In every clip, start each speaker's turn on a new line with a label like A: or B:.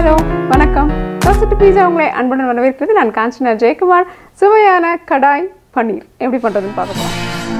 A: hello வணக்கம் பசிட்டு பீஸா உங்களை அன்புடன் வரவேற்கிறது நான் காஞ்சனா ஜெயக்குமார் சுவையான கடாய் பன்னீர் எப்படி பண்ணுறதுன்னு பார்க்க போகிறோம்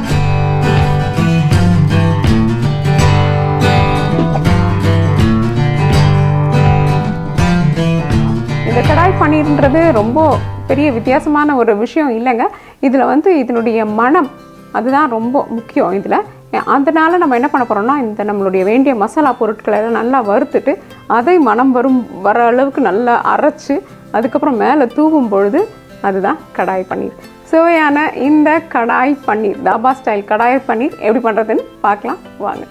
A: இந்த கடாய் பன்னீர்ன்றது ரொம்ப பெரிய வித்தியாசமான ஒரு விஷயம் இல்லைங்க இதில் வந்து இதனுடைய மனம் அதுதான் ரொம்ப முக்கியம் இதில் அதனால் நம்ம என்ன பண்ண போகிறோம்னா இந்த நம்மளுடைய வேண்டிய மசாலா பொருட்களை எல்லாம் நல்லா வறுத்துட்டு அதை மனம் வரும் வர அளவுக்கு நல்லா அரைச்சு அதுக்கப்புறம் மேலே தூவும் பொழுது அதுதான் கடாய் பன்னீர் சுவையான இந்த கடாய் பன்னீர் தாபா ஸ்டைல் கடாய் பன்னீர் எப்படி பண்ணுறதுன்னு பார்க்கலாம் வாங்க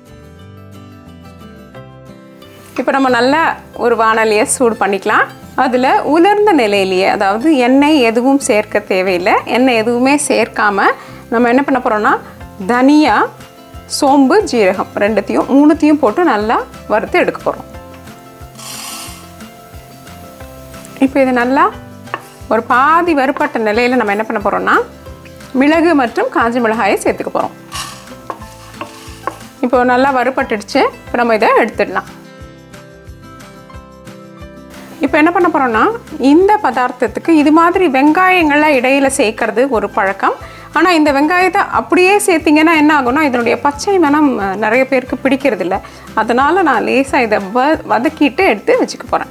A: இப்போ நம்ம நல்லா ஒரு வானலியை சூடு பண்ணிக்கலாம் அதில் உலர்ந்த நிலையிலேயே அதாவது எண்ணெய் எதுவும் சேர்க்க தேவையில்லை எண்ணெய் எதுவுமே சேர்க்காம நம்ம என்ன பண்ண போகிறோம்னா தனியா சோம்பு ஜீரகம் ரெண்டுத்தையும் மூணுத்தையும் போட்டு நல்லா வறுத்து எடுக்க போகிறோம் இப்போ இது நல்லா ஒரு பாதி வறுப்பட்ட நிலையில் நம்ம என்ன பண்ண போகிறோம்னா மிளகு மற்றும் காஞ்ச மிளகாயை சேர்த்துக்க போகிறோம் இப்போ நல்லா வறுப்பட்டுடுச்சு இப்போ நம்ம இதை எடுத்துடலாம் இப்போ என்ன பண்ண போகிறோம்னா இந்த பதார்த்தத்துக்கு இது மாதிரி வெங்காயங்களை இடையில சேர்க்கறது ஒரு பழக்கம் ஆனால் இந்த வெங்காயத்தை அப்படியே சேர்த்திங்கன்னா என்ன ஆகும்னா இதனுடைய பச்சை மனம் அஹ், நிறைய பேருக்கு பிடிக்கிறது இல்லை அதனால் நான் லேசாக இதை வ வதக்கிட்டு எடுத்து வச்சுக்க போகிறேன்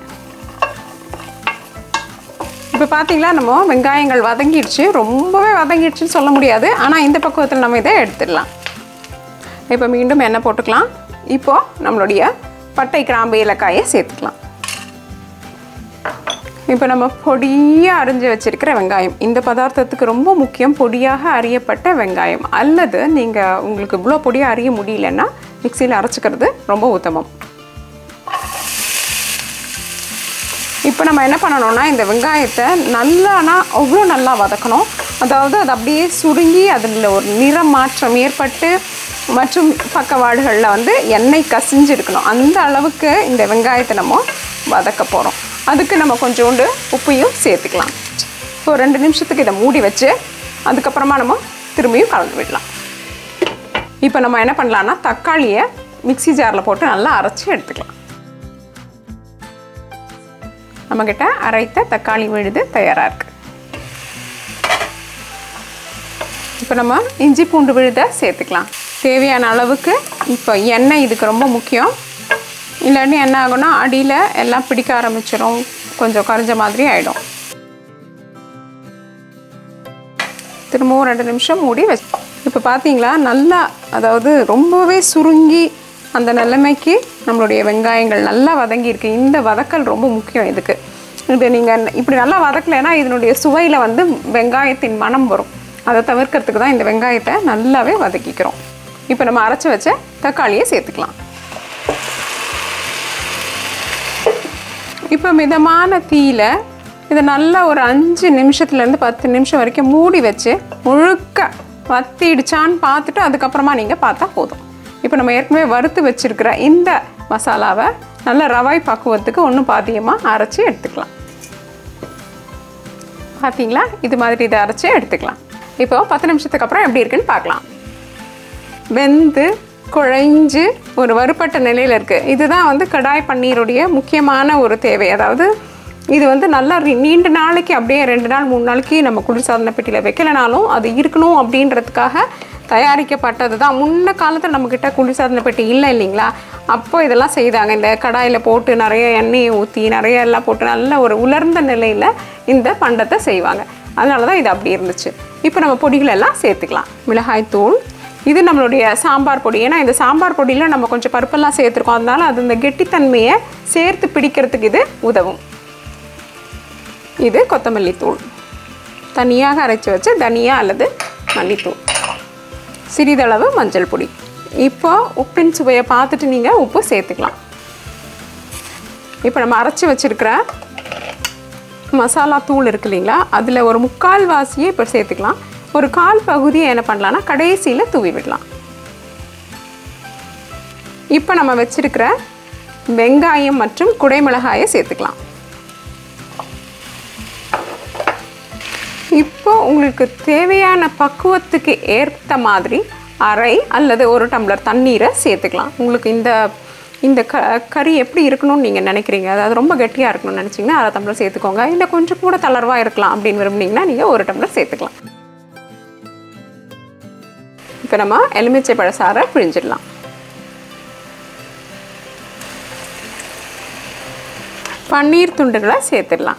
A: இப்போ பார்த்தீங்களா நம்ம வெங்காயங்கள் வதங்கிடுச்சு ரொம்பவே வதங்கிடுச்சுன்னு சொல்ல முடியாது ஆனால் இந்த பக்குவத்தில் நம்ம இதை எடுத்துடலாம் இப்போ மீண்டும் எண்ணெய் போட்டுக்கலாம் இப்போது நம்மளுடைய பட்டை கிராம்பு இலக்காயை சேர்த்துக்கலாம் இப்போ நம்ம பொடியாக அரிஞ்சு வச்சிருக்கிற வெங்காயம் இந்த பதார்த்தத்துக்கு ரொம்ப முக்கியம் பொடியாக அரியப்பட்ட வெங்காயம் அல்லது நீங்கள் உங்களுக்கு இவ்வளோ பொடியாக அறிய முடியலன்னா மிக்சியில் அரைச்சிக்கிறது ரொம்ப உத்தமம் இப்போ நம்ம என்ன பண்ணணும்னா இந்த வெங்காயத்தை நல்லானா அவ்வளோ நல்லா வதக்கணும் அதாவது அது அப்படியே சுருங்கி அதில் ஒரு நிற மாற்றம் ஏற்பட்டு மற்றும் பக்கவாடுகளில் வந்து எண்ணெய் கசிஞ்சு இருக்கணும் அந்த அளவுக்கு இந்த வெங்காயத்தை நம்ம வதக்க போகிறோம் அதுக்கு நம்ம கொஞ்சோண்டு உப்பையும் சேர்த்துக்கலாம் இப்போ ரெண்டு நிமிஷத்துக்கு இதை மூடி வச்சு அதுக்கப்புறமா நம்ம திரும்பியும் கலந்து விடலாம் இப்போ நம்ம என்ன பண்ணலான்னா தக்காளியை மிக்ஸி ஜாரில் போட்டு நல்லா அரைச்சி எடுத்துக்கலாம் நம்மக்கிட்ட அரைத்த தக்காளி விழுது தயாராக இருக்குது இப்போ நம்ம இஞ்சி பூண்டு விழுதை சேர்த்துக்கலாம் தேவையான அளவுக்கு இப்போ எண்ணெய் இதுக்கு ரொம்ப முக்கியம் இல்லாட்டி என்ன ஆகும்னா அடியில் எல்லாம் பிடிக்க ஆரம்பிச்சிடும் கொஞ்சம் கரைஞ்ச மாதிரி ஆகிடும் திரும்பவும் ரெண்டு நிமிஷம் மூடி வச்சு இப்போ பார்த்தீங்களா நல்லா அதாவது ரொம்பவே சுருங்கி அந்த நிலைமைக்கு நம்மளுடைய வெங்காயங்கள் நல்லா வதங்கியிருக்கு இந்த வதக்கல் ரொம்ப முக்கியம் இதுக்கு இது நீங்கள் இப்படி நல்லா வதக்கலைன்னா இதனுடைய சுவையில் வந்து வெங்காயத்தின் மனம் வரும் அதை தவிர்க்கிறதுக்கு தான் இந்த வெங்காயத்தை நல்லாவே வதக்கிக்கிறோம் இப்போ நம்ம அரைச்சி வச்ச தக்காளியை சேர்த்துக்கலாம் இப்போ மிதமான தீயில இதை நல்லா ஒரு அஞ்சு நிமிஷத்துலேருந்து பத்து நிமிஷம் வரைக்கும் மூடி வச்சு முழுக்க வத்திடுச்சான்னு பார்த்துட்டு அதுக்கப்புறமா நீங்கள் பார்த்தா போதும் இப்போ நம்ம ஏற்கனவே வறுத்து வச்சிருக்கிற இந்த மசாலாவை நல்ல ரவாய் பக்குவத்துக்கு ஒன்றும் பாதியமாக அரைச்சி எடுத்துக்கலாம் பார்த்தீங்களா இது மாதிரி இதை அரைச்சி எடுத்துக்கலாம் இப்போ பத்து நிமிஷத்துக்கு அப்புறம் எப்படி இருக்குன்னு பார்க்கலாம் வெந்து குழைஞ்சு ஒரு வறுப்பட்ட நிலையில் இருக்குது இதுதான் வந்து கடாய் பன்னீருடைய முக்கியமான ஒரு தேவை அதாவது இது வந்து நல்லா ரி- நீண்ட நாளைக்கு அப்படியே ரெண்டு நாள் மூணு நாளைக்கு நம்ம குளிர்சாதன பெட்டியில் வைக்கலைனாலும் அது இருக்கணும் அப்படின்றதுக்காக தயாரிக்கப்பட்டது தான் முன்ன காலத்தில் நம்மக்கிட்ட குளிர்சாதன பெட்டி இல்லை இல்லைங்களா அப்போ இதெல்லாம் செய்தாங்க இந்த கடாயில் போட்டு நிறைய எண்ணெயை ஊற்றி நிறைய எல்லாம் போட்டு நல்ல ஒரு உலர்ந்த நிலையில் இந்த பண்டத்தை செய்வாங்க அதனால தான் இது அப்படி இருந்துச்சு இப்போ நம்ம பொடிகள் எல்லாம் சேர்த்துக்கலாம் மிளகாய் தூள் இது நம்மளுடைய சாம்பார் பொடி ஏன்னா இந்த சாம்பார் பொடியில் நம்ம கொஞ்சம் பருப்பெல்லாம் சேர்த்துருக்கோம் அதனால அது இந்த கெட்டித்தன்மையை சேர்த்து பிடிக்கிறதுக்கு இது உதவும் இது கொத்தமல்லி தூள் தனியாக அரைச்சி வச்ச தனியா அல்லது மல்லித்தூள் சிறிதளவு மஞ்சள் பொடி இப்போ உப்பின் சுவையை பார்த்துட்டு நீங்கள் உப்பு சேர்த்துக்கலாம் இப்போ நம்ம அரைச்சி வச்சிருக்கிற மசாலா தூள் இருக்கு இல்லைங்களா அதில் ஒரு முக்கால் வாசியை இப்போ சேர்த்துக்கலாம் ஒரு கால் பகுதியை என்ன பண்ணலாம்னா கடைசியில் தூவி விடலாம் இப்போ நம்ம வச்சிருக்கிற வெங்காயம் மற்றும் குடைமிளகாயை சேர்த்துக்கலாம் இப்போ உங்களுக்கு தேவையான பக்குவத்துக்கு ஏற்ற மாதிரி அரை அல்லது ஒரு டம்ளர் தண்ணீரை சேர்த்துக்கலாம் உங்களுக்கு இந்த இந்த க கறி எப்படி இருக்கணும்னு நீங்கள் நினைக்கிறீங்க அதாவது ரொம்ப கெட்டியாக இருக்கணும்னு நினச்சிங்கன்னா அரை டம்ளர் சேர்த்துக்கோங்க இல்லை கொஞ்சம் கூட தளர்வாக இருக்கலாம் அப்படின்னு விரும்புனீங்கன்னா நீங்கள் ஒரு டம்ளர் சேர்த்துக்கலாம் இப்போ நம்ம எலுமிச்சை பழசாரை பிழிஞ்சிடலாம் பன்னீர் துண்டுகளை சேர்த்துடலாம்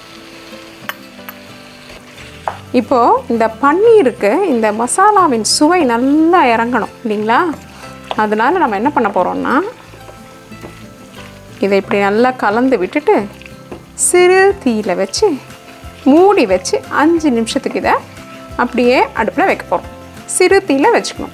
A: இப்போது இந்த பன்னீருக்கு இந்த மசாலாவின் சுவை நல்லா இறங்கணும் இல்லைங்களா அதனால நம்ம என்ன பண்ண போகிறோம்னா இதை இப்படி நல்லா கலந்து விட்டுட்டு சிறு தீயில வச்சு மூடி வச்சு அஞ்சு நிமிஷத்துக்கு இதை அப்படியே அடுப்பில் வைக்க போகிறோம் சிறு தீயில வச்சுக்கணும்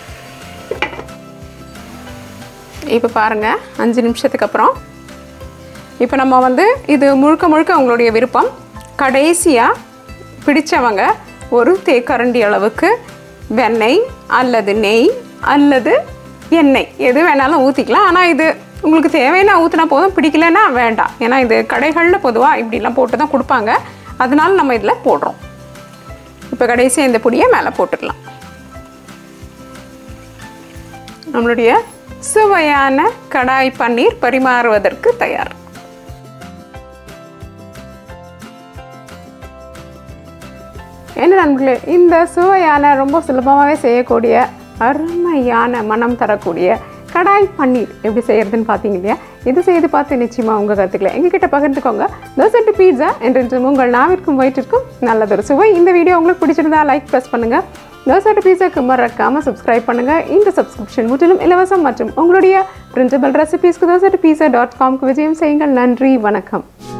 A: இப்போ பாருங்கள் அஞ்சு நிமிஷத்துக்கு அப்புறம் இப்போ நம்ம வந்து இது முழுக்க முழுக்க உங்களுடைய விருப்பம் கடைசியாக பிடிச்சவங்க ஒரு தேக்கரண்டி அளவுக்கு வெண்ணெய் அல்லது நெய் அல்லது எண்ணெய் எது வேணாலும் ஊற்றிக்கலாம் ஆனால் இது உங்களுக்கு தேவைன்னா ஊற்றினா போதும் பிடிக்கலன்னா வேண்டாம் ஏன்னா இது கடைகளில் பொதுவாக இப்படிலாம் போட்டு தான் கொடுப்பாங்க அதனால நம்ம இதில் போடுறோம் இப்போ கடைசியாக இந்த பொடியை மேலே போட்டுடலாம் நம்மளுடைய சுவையான கடாய் பன்னீர் பரிமாறுவதற்கு தயார் என்ன நண்பர்களே இந்த சுவையான ரொம்ப சுலபமாகவே செய்யக்கூடிய அருமையான மனம் தரக்கூடிய கடாய் பன்னீர் எப்படி செய்யறதுன்னு பார்த்தீங்க இல்லையா இது செய்து பார்த்து நிச்சயமாக உங்கள் கற்றுக்கலாம் எங்ககிட்ட பகிர்ந்துக்கோங்க தோசட்டு பீட்சா என்றென்றும் உங்கள் நாவிற்கும் வயிற்றிற்கும் நல்லதொரு சுவை இந்த வீடியோ உங்களுக்கு பிடிச்சிருந்தா லைக் ப்ரெஸ் பண்ணுங்கள் தோசட்டு பீட்சாக்கு மறக்காமல் சப்ஸ்கிரைப் பண்ணுங்கள் இந்த சப்ஸ்கிரிப்ஷன் முற்றிலும் இலவசம் மற்றும் உங்களுடைய பிரிண்டபிள் ரெசிபீஸ்க்கு தோசட்டு பீஸா டாட் காம்க்கு விஜயம் செய்யுங்கள் நன்றி வணக்கம்